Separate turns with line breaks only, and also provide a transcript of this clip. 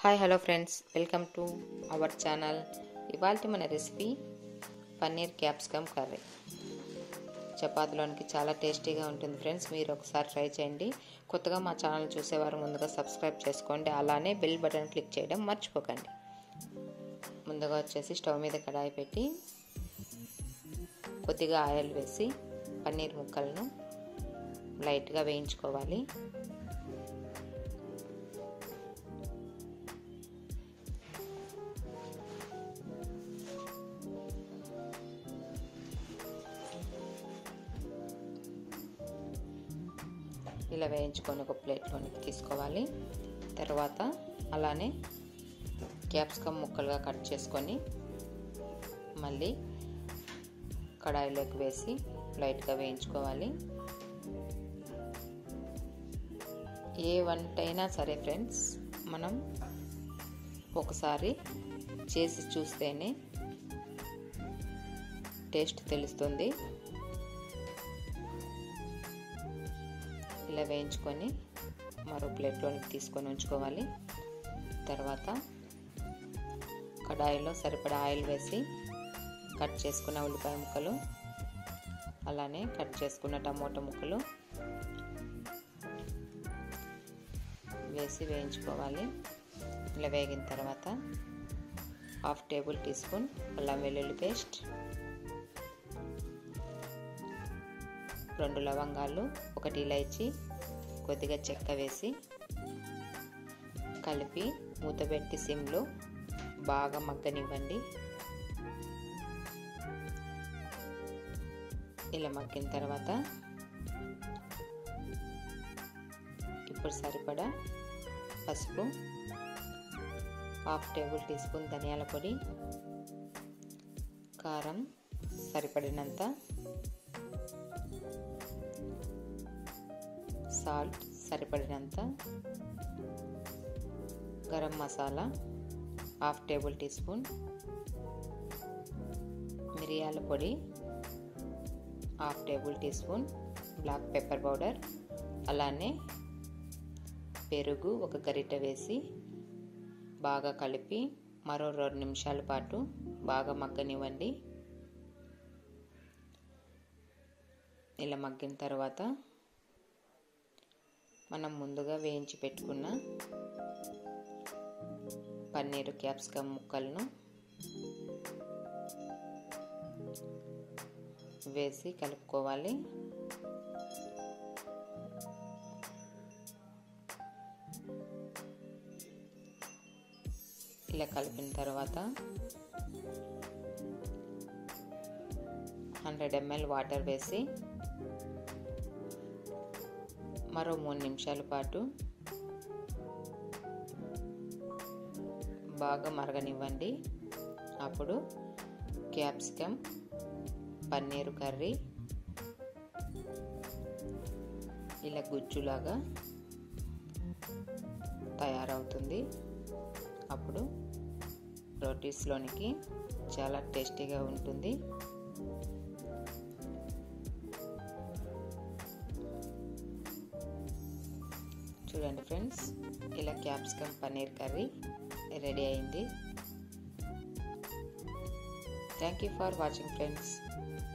hi hello friends welcome to our channel ఇవాళ మన recipe paneer capsicum curry చపాతీలోనికి చాలా టేస్టీగా ఉంటుంది ఫ్రెండ్స్ మీరు ఒకసారి ట్రై చేయండి కొత్తగా మా ఛానల్ చూసేవారు ముందుగా సబ్స్క్రైబ్ చేసుకోండి అలానే బెల్ బటన్ క్లిక్ చేయడం మర్చిపోకండి ముందుగా వచ్చేసి స్టవ్ మీద కడాయి పెట్టి కొద్దిగా ఆయిల్ వేసి పన్నీర్ ముక్కలను లైట్గా వేయించుకోవాలి ఇలా వేయించుకొని ఒక ప్లేట్లోనికి తీసుకోవాలి తర్వాత అలానే క్యాప్సికమ్ ముక్కలుగా కట్ చేసుకొని మళ్ళీ కడాయిలోకి వేసి లైట్గా వేయించుకోవాలి ఏ వంట అయినా సరే ఫ్రెండ్స్ మనం ఒకసారి చేసి చూస్తేనే టేస్ట్ తెలుస్తుంది ఇలా వేయించుకొని మరో ప్లేట్లోనికి తీసుకొని ఉంచుకోవాలి తర్వాత కడాయిలో సరిపడా ఆయిల్ వేసి కట్ చేసుకున్న ఉల్లిపాయ ముక్కలు అలానే కట్ చేసుకున్న టమోటా ముక్కలు వేసి వేయించుకోవాలి ఇలా వేగిన తర్వాత హాఫ్ టేబుల్ టీ స్పూన్ అల్లం వెల్లుల్లి పేస్ట్ రెండు లవంగాలు ఒకటి ఇలైచి కొద్దిగా చెక్క వేసి కలిపి మూతపెట్టి సిమ్లో బాగా మగ్గనివ్వండి ఇలా మగ్గిన తర్వాత ఇప్పుడు సరిపడా పసుపు హాఫ్ టేబుల్ టీ స్పూన్ ధనియాల పొడి కారం సరిపడినంత సాల్ట్ సరిపడినంత garam masala half table tea spoon మిరియాల పొడి half table tea spoon black pepper powder అలానే పెరుగు ఒక గరిటె వేసి బాగా కలిపి మరో రెండు నిమిషాల పాటు బాగా మగ్గనివ్వండి ఇలా మగ్గిన తర్వాత మనం ముందుగా వేయించి పెట్టుకున్న పన్నీరు క్యాప్సికమ్ ముక్కలను వేసి కలుపుకోవాలి ఇలా కలిపిన తర్వాత హండ్రెడ్ ఎంఎల్ వాటర్ వేసి మరో మూడు నిమిషాల పాటు బాగా మరగనివ్వండి అప్పుడు క్యాప్సికమ్ పన్నీరు కర్రీ ఇలా గుజ్జులాగా తయారవుతుంది అప్పుడు రోటీస్లోనికి చాలా టేస్టీగా ఉంటుంది చూడండి ఫ్రెండ్స్ ఇలా క్యాప్సికమ్ పన్నీర్ కర్రీ రెడీ అయింది thank you for watching friends